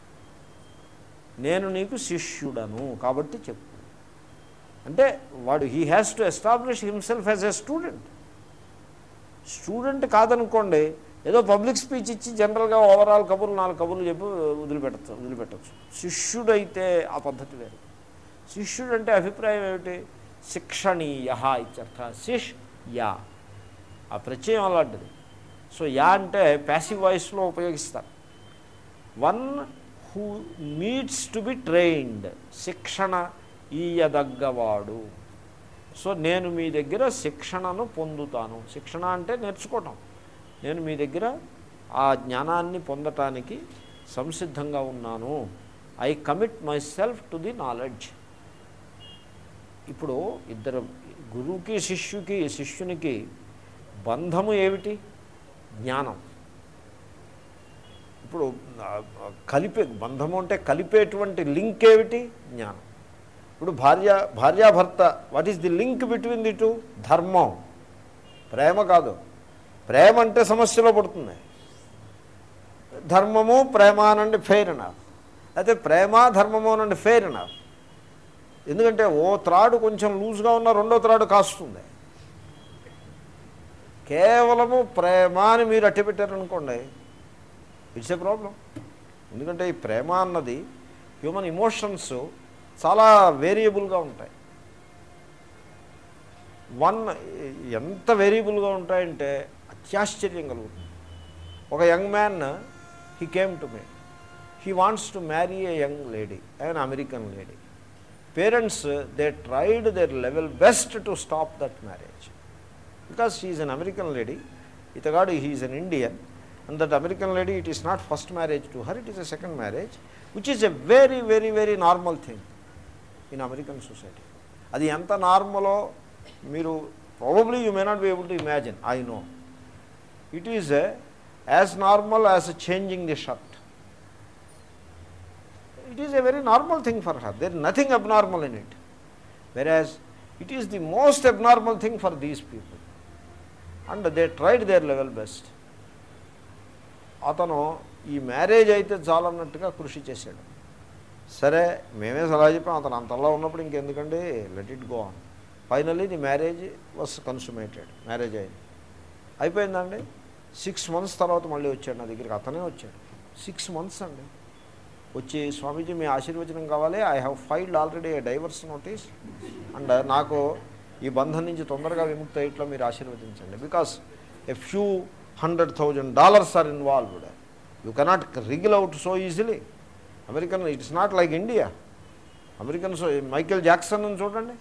నేను నీకు శిష్యుడను కాబట్టి చెప్పు అంటే వాడు he has to establish himself as a student student కాదనుకోండి ఏదో పబ్లిక్ స్పీచ్ ఇచ్చి జనరల్గా ఓవరాల్ కబుర్లు నాలుగు కబుర్లు చెప్పి వదిలిపెట్టచ్చు వదిలిపెట్టచ్చు శిష్యుడైతే ఆ పద్ధతి వేరు శిష్యుడు అంటే అభిప్రాయం ఏమిటి శిక్షణీయ ఇత్యర్థ శిష్ యా ఆ ప్రత్యయం అలాంటిది సో యా అంటే ప్యాసివ్ వాయిస్లో ఉపయోగిస్తారు one who needs to be trained శిక్షణ ఈయదగ్గవాడు సో నేను మీ దగ్గర శిక్షణను పొందుతాను శిక్షణ అంటే నేర్చుకోవటం నేను మీ దగ్గర ఆ జ్ఞానాన్ని పొందటానికి సంసిద్ధంగా ఉన్నాను I commit myself to the knowledge ఇప్పుడు ఇద్దరు గురువుకి శిష్యుకి శిష్యునికి బంధము ఏమిటి జ్ఞానం ఇప్పుడు ఆ, ఆ, కలిపే బంధము అంటే కలిపేటువంటి లింక్ ఏమిటి జ్ఞానం ఇప్పుడు భార్య భార్యాభర్త what is the link between the two ధర్మం ప్రేమ కాదు ప్రేమ అంటే సమస్యలో పడుతుంది ధర్మము ప్రేమ అనండి ఫెయిర్ ఎనఫ్ అయితే ప్రేమ ధర్మము అనండి ఫెయిర్ ఎనఫ్ ఎందుకంటే ఓ త్రాడు కొంచెం లూజ్గా ఉన్న రెండో త్రాడు కాస్తుంది కేవలము ప్రేమ అని మీరు అట్టి పెట్టారనుకోండి ఇట్స్ ఏ ప్రాబ్లం ఎందుకంటే ఈ ప్రేమ అన్నది హ్యూమన్ ఇమోషన్స్ చాలా వేరియబుల్గా ఉంటాయి వన్ ఎంత వేరియబుల్గా ఉంటాయంటే అత్యాశ్చర్యం కలుగుతుంది ఒక young man he came to me he wants to marry a young lady and American lady parents they tried their level best to stop that marriage because she is an American lady ఇతగాడు he is an Indian and that American lady it is not first marriage to her it is a second marriage which is a very very very normal thing in American society అది ఎంత నార్మలో మీరు probably you may not be able to imagine I know it is as normal as changing the shirt it is a very normal thing for her. There is nothing abnormal in it. Whereas it is the most abnormal thing for these people. And they tried their level best. అతను ఈ మ్యారేజ్ అయితే చాలన్నట్టుగా కృషి చేశాడు సరే మేమే సలహా చెప్పాం అతను అంతలా ఉన్నప్పుడు ఇంకెందుకండి let it go on finally the marriage was consummated marriage అయింది అయిపోయిందండి సిక్స్ మంత్స్ తర్వాత మళ్ళీ వచ్చాడు నా దగ్గరికి అతనే వచ్చాడు సిక్స్ మంత్స్ అండి వచ్చి స్వామీజీ మీ ఆశీర్వచనం కావాలి I have filed already divorce notice and నాకు ఈ బంధం నుంచి తొందరగా విముక్తి అయ్యేట్లో మీరు ఆశీర్వదించండి because a few hundred thousand dollars are involved you cannot wriggle out so easily American it's not like India American so Michael Jackson అని చూడండి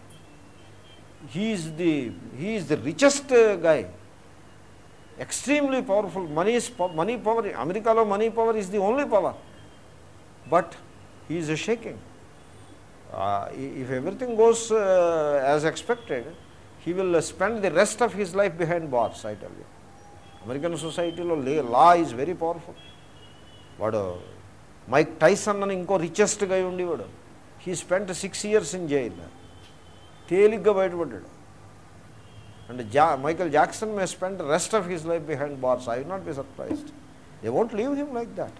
he is the he is the richest guy extremely powerful money money power అమెరికాలో money power is the only power but he is shaking. Uh, if everything goes uh, as expected, he will uh, spend the rest of his life behind bars, I tell you. American సొసైటీలో లే లా ఈజ్ వెరీ పవర్ఫుల్ వాడు మైక్ టైసన్ అని ఇంకో రిచెస్ట్ గా ఉండేవాడు he spent six years in jail తేలిగ్గా బయటపడ్డాడు అండ్ జా Michael Jackson may spend rest of his life behind bars I will not be surprised they won't leave him like that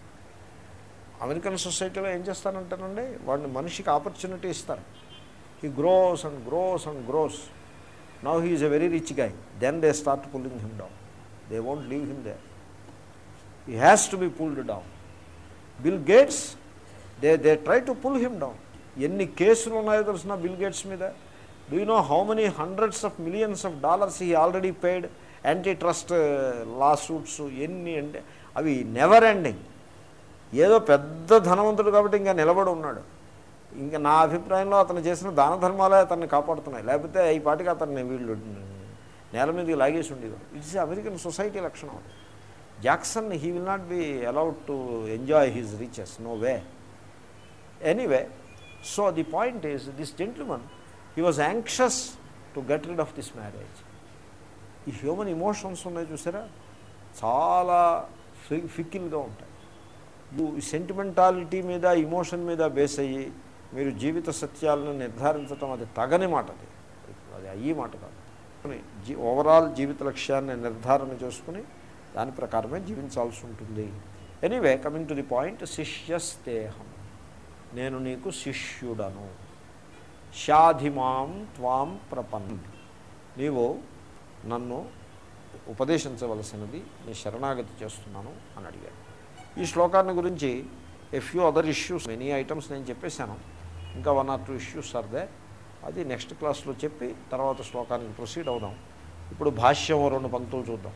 American సొసైటీలో ఏం చేస్తారంటారండి వాడిని మనిషికి ఆపర్చునిటీ ఇస్తారు he grows and grows and grows now he is a very rich guy then they start pulling him down they won't leave him they he has to be pulled down Bill Gates they they try to pull him down ఎన్ని కేసులు ఉన్నాయో తెలిసిన బిల్ గేట్స్ మీద do you know how many hundreds of millions of dollars he already paid antitrust lawsuits ఎన్ని అంటే అవి నెవర్ ఎండింగ్ ఏదో పెద్ద ధనవంతుడు కాబట్టి ఇంకా నిలబడి ఉన్నాడు ఇంకా నా అభిప్రాయంలో అతను చేసిన దాన ధర్మాలే అతన్ని కాపాడుతున్నాయి లేకపోతే ఈ పాటికి అతన్ని వీళ్ళు నేల మీదకి లాగేసి ఉండేవారు ఇట్స్ అమెరికన్ సొసైటీ లక్షణం Jackson he will not be allowed to enjoy his riches no way anyway so the point is this gentleman he was anxious to get rid of this marriage ఈ హ్యూమన్ ఇమోషన్స్ ఉన్నాయి చూసారా చాలా ఫి ఫిక్కిల్గా ఉంటాయి ఈ సెంటిమెంటాలిటీ మీద ఇమోషన్ మీద బేస్ అయ్యి మీరు జీవిత సత్యాలను నిర్ధారించడం అది తగని మాట అది అది అయ్యి మాట కాదు జీ ఓవరాల్ జీవిత లక్ష్యాన్ని నిర్ధారణ చేసుకుని దాని ప్రకారమే జీవించాల్సి ఉంటుంది anyway coming to the point శిష్యస్తేహం నేను నీకు శిష్యుడను షాధిమాం త్వాం ప్రపన్ నీవు నన్ను ఉపదేశించవలసినది నీ శరణాగతి చేస్తున్నాను అని అడిగాడు ఈ శ్లోకాన్ని గురించి a few other issues many items నేను చెప్పేశాను ఇంకా one or two issues are there అది నెక్స్ట్ క్లాస్లో చెప్పి తర్వాత శ్లోకానికి ప్రొసీడ్ అవుదాం ఇప్పుడు భాష్యం రెండు పంక్తులు చూద్దాం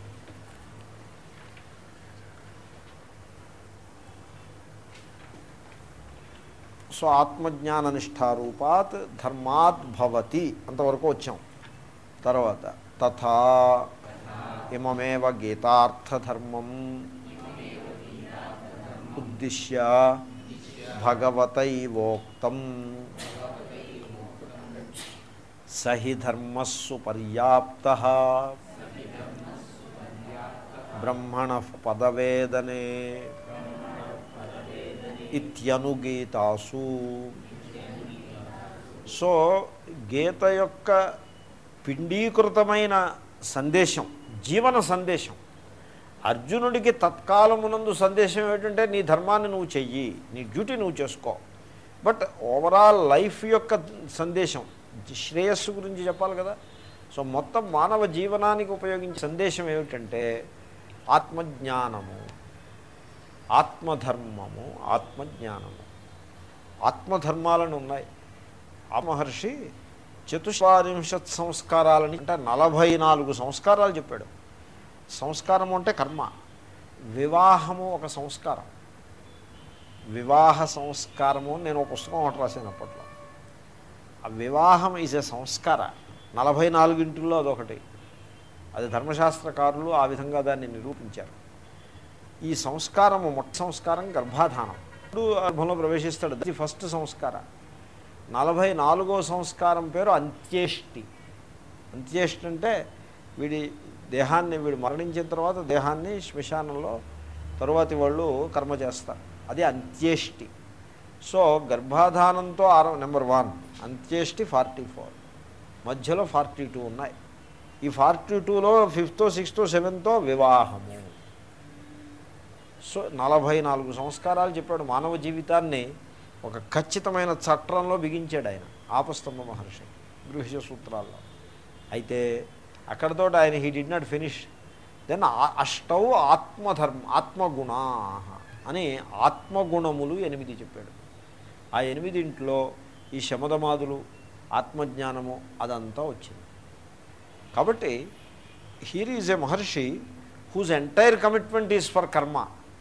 సో ఆత్మజ్ఞాన నిష్ఠారూపాత్ ధర్మాత్ భవతి అంతవరకు వచ్చాం తర్వాత తథా ఇమమేవ గీతార్థధర్మం ఉద్దిశ్య భగవతైవోక్తం సహి ధర్మస్సు పర్యాప్త బ్రహ్మణ పదవేదనే ఇత్యనుగీతాసు సో గీత యొక్క పిండీకృతమైన సందేశం జీవన సందేశం అర్జునుడికి తత్కాలమునందు సందేశం ఏమిటంటే నీ ధర్మాన్ని నువ్వు చెయ్యి నీ డ్యూటీ నువ్వు చేసుకో బట్ ఓవరాల్ లైఫ్ యొక్క సందేశం శ్రేయస్సు గురించి చెప్పాలి కదా సో మొత్తం మానవ జీవనానికి ఉపయోగించే సందేశం ఏమిటంటే ఆత్మజ్ఞానము ఆత్మధర్మము ఆత్మజ్ఞానము ఆత్మధర్మాలను ఉన్నాయి ఆ మహర్షి చతుష్వారింశత్ సంస్కారాలని అంటే నలభై నాలుగు సంస్కారాలు చెప్పాడు సంస్కారము అంటే కర్మ వివాహము ఒక సంస్కారం వివాహ సంస్కారము అని నేను ఒక పుస్తకం ఒకటి రాశాను అప్పట్లో ఆ వివాహం ఈజ్ ఎ సంస్కార నలభై నాలుగింటిలో అదొకటి అది ధర్మశాస్త్రకారులు ఆ విధంగా దాన్ని నిరూపించారు ఈ సంస్కారము మొట్ట సంస్కారం గర్భాధానం ఇప్పుడు గర్భంలో ప్రవేశిస్తాడు అది ఫస్ట్ సంస్కార నలభై నాలుగో సంస్కారం పేరు అంత్యేష్టి అంత్యేష్టి అంటే వీడి దేహాన్ని వీడు మరణించిన తర్వాత దేహాన్ని శ్మశానంలో తరువాతి వాళ్ళు కర్మ చేస్తారు అది అంత్యేష్టి సో గర్భాధానంతో ఆర నెంబర్ వన్ అంత్యేష్టి ఫార్టీ ఫోర్ మధ్యలో ఫార్టీ టూ ఉన్నాయి ఈ ఫార్టీ టూలో ఫిఫ్త్ సిక్స్త్ సెవెంతో వివాహము సో నలభై నాలుగు సంస్కారాలు చెప్పాడు మానవ జీవితాన్ని ఒక ఖచ్చితమైన చట్రంలో బిగించాడు ఆయన ఆపస్తంభ మహర్షి గృహ్య సూత్రాల్లో అయితే అక్కడతో ఆయన he did not finish then అష్టౌ ఆత్మధర్మ ఆత్మగుణా అని ఆత్మగుణములు ఎనిమిది చెప్పాడు ఆ ఎనిమిదింట్లో ఈ శమదమాదులు ఆత్మజ్ఞానము అదంతా వచ్చింది కాబట్టి here is a maharshi whose entire commitment is for karma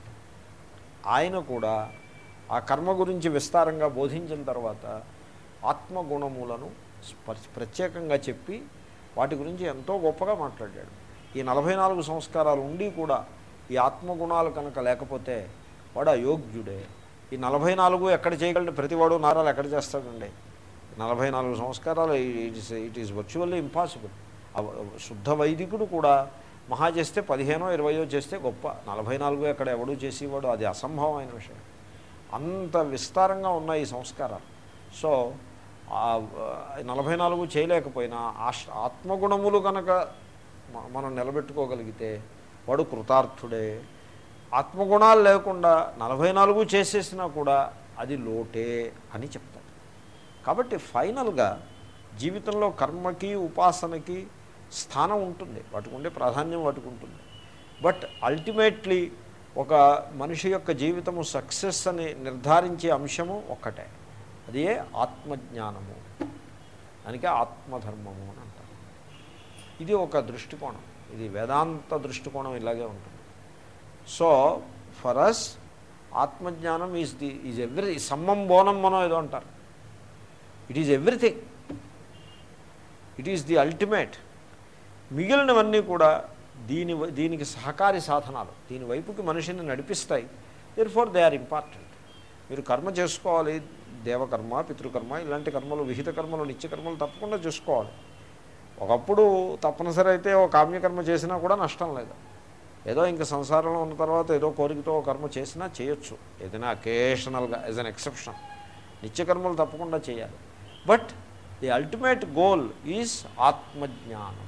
ఆయన కూడా ఆ కర్మ గురించి విస్తారంగా బోధించిన తర్వాత ఆత్మగుణములను స్ప- ప్రత్యేకంగా చెప్పి వాటి గురించి ఎంతో గొప్పగా మాట్లాడాడు ఈ నలభై నాలుగు సంస్కారాలు ఉండి కూడా ఈ ఆత్మగుణాలు కనుక లేకపోతే వాడు అయోగ్యుడే ఈ నలభై నాలుగు ఎక్కడ చేయగలడు ప్రతివాడు నారాలు ఎక్కడ చేస్తాడండి నలభై నాలుగు సంస్కారాలు it is it is virtually impossible శుద్ధ వైదికుడు కూడా మహా చేస్తే పదిహేనో ఇరవయో చేస్తే గొప్ప నలభై నాలుగు ఎక్కడ ఎవడూ చేసేవాడు అది అసంభవమైన విషయం అంత విస్తారంగా ఉన్నాయి ఈ సంస్కారాలు సో ఆ నలభై నాలుగు చేయలేకపోయినా ఆశ్- ఆత్మగుణములు కనుక మ- మనం నిలబెట్టుకోగలిగితే వాడు కృతార్థుడే ఆత్మగుణాలు లేకుండా నలభై నాలుగు చేసేసినా కూడా అది లోటే అని చెప్తాడు కాబట్టి ఫైనల్గా జీవితంలో కర్మకి ఉపాసనకి స్థానం ఉంటుంది వాటికి ఉండే ప్రాధాన్యం వాటికి ఉంటుంది బట్ అల్టిమేట్లీ ఒక మనిషి యొక్క జీవితము సక్సెస్ అని నిర్ధారించే అంశము ఒక్కటే అదే ఆత్మజ్ఞానము దానికే ఆత్మధర్మము అని అంటారు ఇది ఒక దృష్టికోణం ఇది వేదాంత దృష్టికోణం ఇలాగే ఉంటుంది సో ఫర్ అస్ ఆత్మజ్ఞానం is the is every summum bonum మనం ఏదో అంటారు it is everything it is the ultimate మిగిలినవన్నీ కూడా దీని వ- దీనికి సహకారి సాధనాలు దీని వైపుకి మనిషిని నడిపిస్తాయి therefore they are important మీరు కర్మ చేసుకోవాలి దేవకర్మ పితృకర్మ ఇలాంటి కర్మలు విహిత కర్మలు నిత్యకర్మలు తప్పకుండా చేసుకోవాలి ఒకప్పుడు తప్పనిసరి అయితే ఓ కామ్యకర్మ చేసినా కూడా నష్టం లేదు ఏదో ఇంకా సంసారంలో ఉన్న తర్వాత ఏదో కోరికతో ఓ కర్మ చేసినా చేయొచ్చు ఏదైనా అకేషనల్గా యాజ్ అన్ ఎక్సెప్షన్ నిత్యకర్మలు తప్పకుండా చేయాలి but the ultimate goal is ఆత్మజ్ఞానం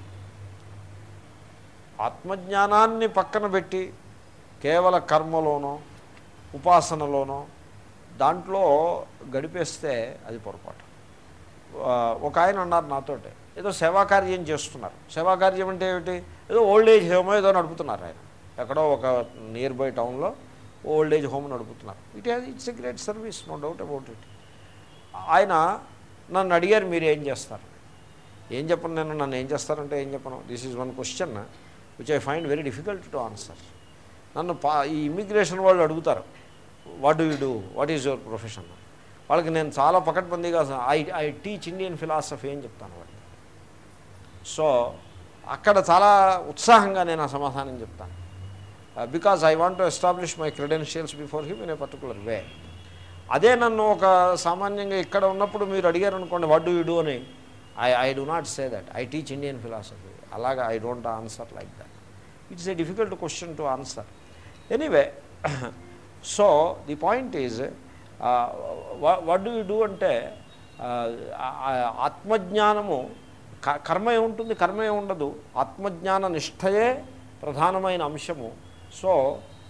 ఆత్మజ్ఞానాన్ని పక్కన పెట్టి కేవల కర్మలోనో ఉపాసనలోనో దాంట్లో గడిపేస్తే అది పొరపాటు ఆ, ఒక ఆయన అన్నారు నాతోటి ఏదో సేవాకార్యం చేస్తున్నారు సేవాకార్యం అంటే ఏమిటి ఏదో ఓల్డ్ ఏజ్ హోమ్ ఏదో నడుపుతున్నారు ఆయన ఎక్కడో ఒక నియర్ బై టౌన్లో ఓల్డ్ ఏజ్ హోమ్ నడుపుతున్నారు it has it's a great service no doubt about it ఆయన నన్ను అడిగారు మీరు ఏం చేస్తారు ఏం చెప్పను నేను నన్ను ఏం చేస్తారంటే ఏం చెప్పను this is one question which I find very difficult to answer నన్ను పా ఈ ఇమ్మిగ్రేషన్ వాళ్ళు అడుగుతారు what do you do what is your profession వాళ్ళకి నేను చాలా పకడ్బందీగా I I teach Indian philosophy అని చెప్తాను వాళ్ళకి సో అక్కడ చాలా ఉత్సాహంగా నేను ఆ సమాధానం చెప్తాను because I want to establish my credentials before him in a particular way అదే నన్ను ఒక సామాన్యంగా ఇక్కడ ఉన్నప్పుడు మీరు అడిగారు అనుకోండి వాట్ డూ యూ డూ అని I I do not say that I teach Indian philosophy అలాగా I don't answer like that it's a difficult question to answer anyway so the point is what do you do అంటే uh, ఆ- ఆత్మజ్ఞానము క- కర్మ ఏముంటుంది కర్మ ఏముండదు ఆత్మజ్ఞాన నిష్టయే ప్రధానమైన అంశము సో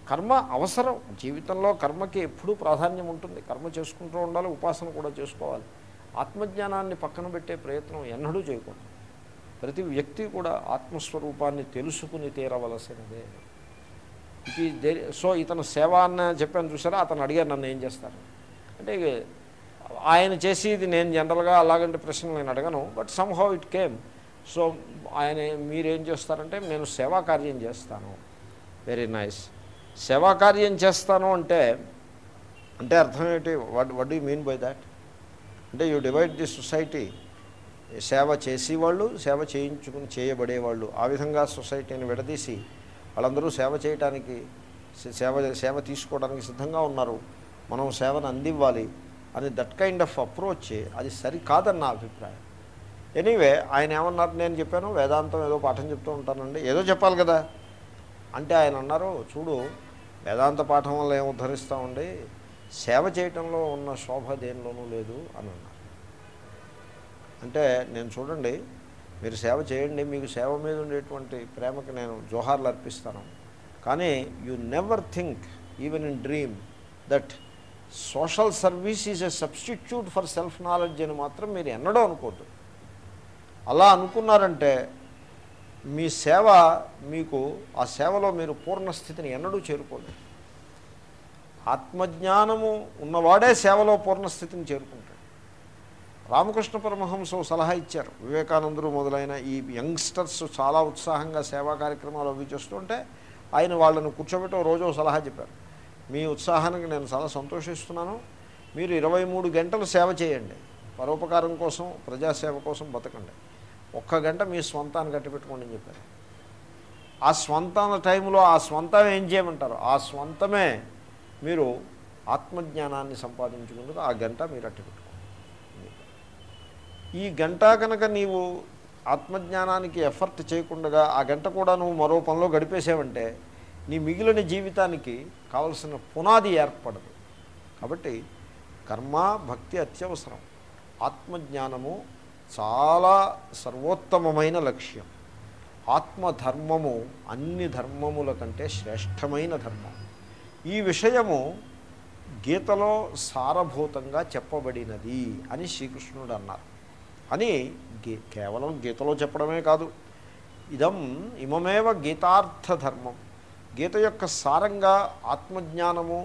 కర్మ అవసరం జీవితంలో కర్మకి ఎప్పుడూ ప్రాధాన్యం ఉంటుంది కర్మ చేసుకుంటూ ఉండాలి ఉపాసన కూడా చేసుకోవాలి ఆత్మజ్ఞానాన్ని పక్కన పెట్టే ప్రయత్నం ఎన్నడూ చేయకూడదు ప్రతి వ్యక్తి కూడా ఆత్మస్వరూపాన్ని తెలుసుకుని తీరవలసినదే ఇది దే- సో ఇతను సేవ అన్న చెప్పాను చూసారా అతను అడిగారు నన్ను ఏం చేస్తారు అంటే ఆయన చేసేది నేను జనరల్గా అలాగంటే ప్రశ్నలు నేను అడగను but somehow it came so ఆయన మీరేం చేస్తారంటే నేను సేవా కార్యం చేస్తాను వెరీ నైస్ సేవా కార్యం చేస్తాను అంటే అంటే అర్థం ఏంటి what would you mean by that అంటే యూ డివైడ్ ది సొసైటీ సేవ చేసేవాళ్ళు సేవ చేయించుకుని చేయబడేవాళ్ళు ఆ విధంగా సొసైటీని విడదీసి వాళ్ళందరూ సేవ చేయటానికి సే- సేవ సేవ తీసుకోవడానికి సిద్ధంగా ఉన్నారు మనం సేవను అందివ్వాలి అని దట్ కైండ్ ఆఫ్ అప్రోచ్ అది సరికాదని నా అభిప్రాయం ఎనీవే ఆయన ఏమన్నారు నేను చెప్పాను వేదాంతం ఏదో పాఠం చెప్తూ ఉంటానండి ఏదో చెప్పాలి కదా అంటే ఆయన అన్నారు చూడు వేదాంత పాఠం వల్ల ఏం ఉద్ధరిస్తామండి సేవ చేయటంలో ఉన్న శోభ దేనిలోనూ లేదు అని అన్నారు అంటే నేను చూడండి మీరు సేవ చేయండి మీకు సేవ మీద ఉండేటువంటి ప్రేమకి నేను జోహార్లు అర్పిస్తాను కానీ you never think even in dream that social service is a substitute for self knowledge అని మాత్రం మీరు ఎన్నడూ అనుకోద్దు అలా అనుకున్నారంటే మీ సేవ మీకు ఆ సేవలో మీరు పూర్ణ స్థితిని ఎన్నడూ చేరుకోలేదు ఆత్మజ్ఞానము ఉన్నవాడే సేవలో పూర్ణ స్థితిని చేరుకుంటాడు రామకృష్ణ పరమహంస ఓ సలహా ఇచ్చారు వివేకానందుడు మొదలైన ఈ యంగ్స్టర్స్ చాలా ఉత్సాహంగా సేవా కార్యక్రమాలు అవి చేస్తుంటే ఆయన వాళ్ళను కూర్చోబెట్టి ఓ రోజు ఓ సలహా చెప్పారు మీ ఉత్సాహానికి నేను చాలా సంతోషిస్తున్నాను మీరు ఇరవై మూడు గంటలు సేవ చేయండి పరోపకారం కోసం ప్రజాసేవ కోసం బతకండి ఒక్క గంట మీ స్వంతాన్ని కట్టిపెట్టుకోండి అని చెప్పారు ఆ స్వంతాన టైంలో ఆ స్వంతం ఏం చేయమంటారు ఆ స్వంతమే మీరు ఆత్మజ్ఞానాన్ని సంపాదించుకుందుకు ఆ గంట మీరు అట్టి పెట్టుకోండి ఈ గంట కనుక నీవు ఆత్మజ్ఞానానికి ఎఫర్ట్ చేయకుండా ఆ గంట కూడా నువ్వు మరో పనిలో గడిపేసావంటే నీ మిగిలిన జీవితానికి కావలసిన పునాది ఏర్పడదు కాబట్టి కర్మ భక్తి అత్యవసరం ఆత్మజ్ఞానము చాలా సర్వోత్తమమైన లక్ష్యం ఆత్మధర్మము అన్ని ధర్మముల కంటే శ్రేష్టమైన ధర్మం ఈ విషయము గీతలో సారభూతంగా చెప్పబడినది అని శ్రీకృష్ణుడు అన్నారు అని గీ కేవలం గీతలో చెప్పడమే కాదు ఇదం ఇమమేవ గీతార్థ ధర్మం గీత యొక్క సారంగా ఆత్మజ్ఞానము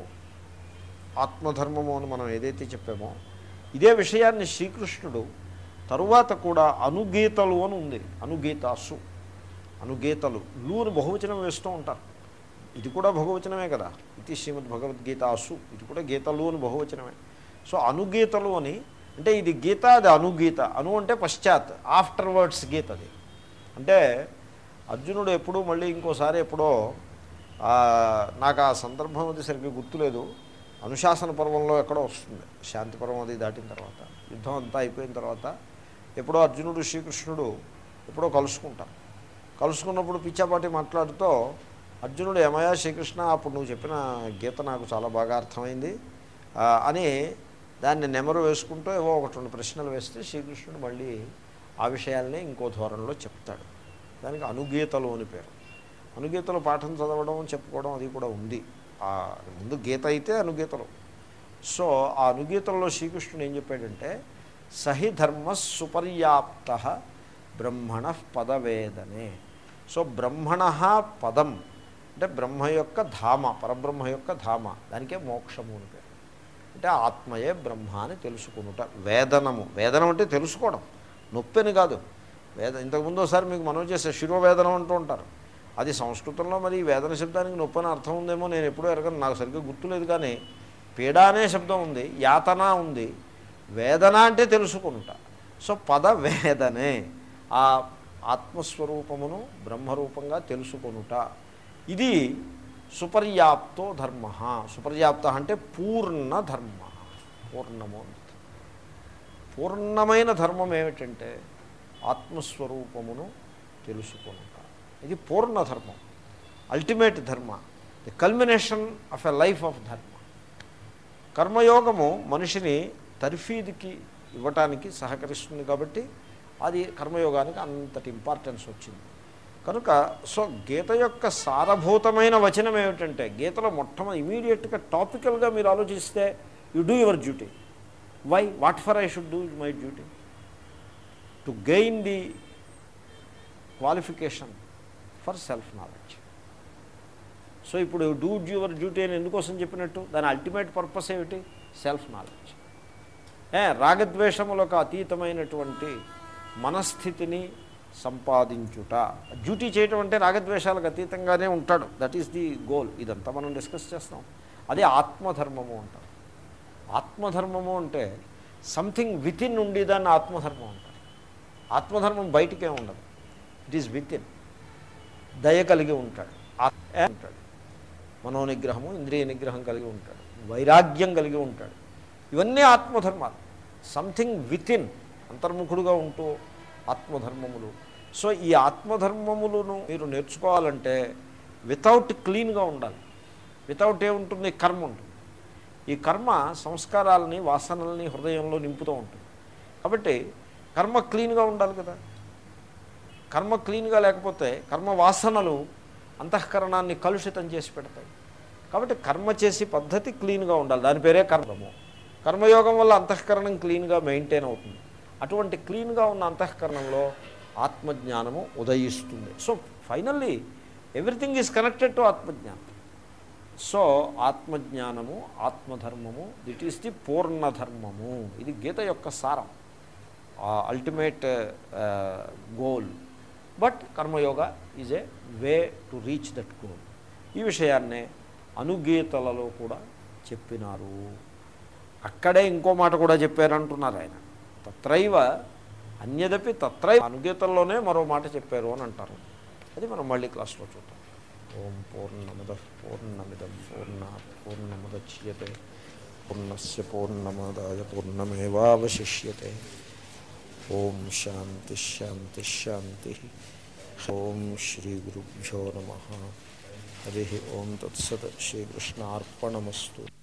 ఆత్మధర్మము అని మనం ఏదైతే చెప్పామో ఇదే విషయాన్ని శ్రీకృష్ణుడు తరువాత కూడా అనుగీతలు అని ఉంది అనుగీతాసు అనుగీతలు లూని బహువచనం వేస్తూ ఉంటారు ఇది కూడా బహువచనమే కదా ఇది శ్రీమద్ భగవద్గీతాసు ఇది కూడా గీతలు అని బహువచనమే సో అనుగీతలు అని అంటే ఇది గీత అది అనుగీత అను అంటే పశ్చాత్ ఆఫ్టర్ వర్డ్స్ గీత అది అంటే అర్జునుడు ఎప్పుడూ మళ్ళీ ఇంకోసారి ఎప్పుడో ఆ, నాకు ఆ సందర్భం అది సరిగ్గా గుర్తులేదు అనుశాసన పర్వంలో ఎక్కడో వస్తుంది శాంతి పర్వం అది దాటిన తర్వాత యుద్ధం అంతా అయిపోయిన తర్వాత ఎప్పుడో అర్జునుడు శ్రీకృష్ణుడు ఎప్పుడో కలుసుకుంటారు కలుసుకున్నప్పుడు పిచ్చాపాటి మాట్లాడుతూ అర్జునుడు ఏమయ్యా శ్రీకృష్ణ అప్పుడు నువ్వు చెప్పిన గీత నాకు చాలా బాగా అర్థమైంది ఆ, అని దాన్ని నెమరు వేసుకుంటూ ఏవో ఒకటి రెండు ప్రశ్నలు వేస్తే శ్రీకృష్ణుడు మళ్ళీ ఆ విషయాల్ని ఇంకో ధోరణిలో చెప్తాడు దానికి అనుగీతలు అని పేరు అనుగీతలు పాఠం చదవడం చెప్పుకోవడం అది కూడా ఉంది ఆ ముందు గీత అయితే అనుగీతలు సో ఆ అనుగీతల్లో శ్రీకృష్ణుడు ఏం చెప్పాడంటే సహి ధర్మ సుపర్యాప్త బ్రహ్మణ పదవేదనే సో బ్రహ్మణ పదం అంటే బ్రహ్మ యొక్క ధామ పరబ్రహ్మ యొక్క ధామ దానికే మోక్షము అని పేరు అంటే ఆత్మయే బ్రహ్మ అని తెలుసుకునుట వేదనము వేదనం అంటే తెలుసుకోవడం నొప్పిని కాదు వేద ఇంతకుముందు ఒకసారి మీకు మనం చేసే శిరోవేదనం అంటూ ఉంటారు అది సంస్కృతంలో మరి ఈ వేదన శబ్దానికి నొప్పి అని అర్థం ఉందేమో నేను ఎప్పుడూ ఎరగను నాకు సరిగ్గా గుర్తులేదు కానీ పీడ అనే శబ్దం ఉంది యాతన ఉంది వేదన అంటే తెలుసుకుంటా సో పద వేదనే ఆ ఆత్మస్వరూపమును బ్రహ్మరూపంగా తెలుసుకొనుట ఇది సుపర్యాప్తో ధర్మ సుపర్యాప్త అంటే పూర్ణ ధర్మ పూర్ణము అని అర్థం. పూర్ణమైన ధర్మం ఏమిటంటే ఆత్మస్వరూపమును తెలుసుకొనుట ఇది పూర్ణ ధర్మం ultimate dharma the culmination of a life of dharma కర్మయోగము మనిషిని తర్ఫీదుకి ఇవ్వటానికి సహకరిస్తుంది కాబట్టి అది కర్మయోగానికి అంతటి ఇంపార్టెన్స్ వచ్చింది కనుక సో గీత యొక్క సారభూతమైన వచనం ఏమిటంటే గీతలో మొట్టమొదటి ఇమీడియట్గా టాపికల్గా మీరు ఆలోచిస్తే you do your duty why what for I should do my duty to gain the qualification for self knowledge so ఇప్పుడు డూ యువర్ డ్యూటీ అని ఎందుకోసం చెప్పినట్టు దాని అల్టిమేట్ పర్పస్ ఏమిటి సెల్ఫ్ నాలెడ్జ్ ఏ రాగద్వేషములకు అతీతమైనటువంటి మనస్థితిని సంపాదించుట డ్యూటీ చేయటం అంటే రాగద్వేషాలకు అతీతంగానే ఉంటాడు దట్ ఈస్ ది గోల్ ఇదంతా మనం డిస్కస్ చేస్తాం అదే ఆత్మధర్మము అంటారు ఆత్మధర్మము అంటే సంథింగ్ విత్ ఇన్ ఉండి దాన్ని ఆత్మధర్మం అంటారు ఆత్మధర్మం బయటికే ఉండదు ఇట్ ఈస్ విత్ ఇన్ దయ కలిగి ఉంటాడు ఆత్మ ఉంటాడు మనోనిగ్రహము ఇంద్రియ నిగ్రహం కలిగి ఉంటాడు వైరాగ్యం కలిగి ఉంటాడు ఇవన్నీ ఆత్మధర్మాలు సంథింగ్ విత్ ఇన్ అంతర్ముఖుడుగా ఉంటూ ఆత్మధర్మములు సో ఈ ఆత్మధర్మములను మీరు నేర్చుకోవాలంటే వితౌట్ క్లీన్గా ఉండాలి వితౌట్ ఏముంటుంది కర్మ ఉంటుంది ఈ కర్మ సంస్కారాలని వాసనల్ని హృదయంలో నింపుతూ ఉంటుంది కాబట్టి కర్మ క్లీన్గా ఉండాలి కదా కర్మ క్లీన్గా లేకపోతే కర్మ వాసనలు అంతఃకరణాన్ని కలుషితం చేసి పెడతాయి కాబట్టి కర్మ చేసి పద్ధతి క్లీన్గా ఉండాలి దాని పేరే కర్మము కర్మయోగం వల్ల అంతఃకరణం క్లీన్గా మెయింటైన్ అవుతుంది అటువంటి క్లీన్గా ఉన్న అంతఃకరణంలో ఆత్మజ్ఞానము ఉదయిస్తుంది so finally everything is connected to ఆత్మజ్ఞానం సో ఆత్మజ్ఞానము ఆత్మధర్మము దిట్ ఈస్ ది పూర్ణధర్మము ఇది గీత యొక్క సారం ultimate goal but karma yoga is a way to reach that goal ఈ విషయాన్నే అనుగీతలలో కూడా చెప్పినారు అక్కడే ఇంకో మాట కూడా చెప్పారంటున్నారు ఆయన తత్రైవ అన్యదపి తత్రైవ అనుగీతల్లోనే మరో మాట చెప్పారు అని అంటారు అది మనం మళ్ళీ క్లాస్లో చూద్దాం ఓం పూర్ణముద పూర్ణమిదం పూర్ణ పూర్ణముద్యతే పూర్ణస్ పూర్ణమాదాయ పూర్ణమేవాశిష్యతే ఓం శాంతి శాంతి శాంతి ఓం శ్రీ గురుభ్యో నమ హరి ఓం తత్సత్ శ్రీకృష్ణార్పణమస్తు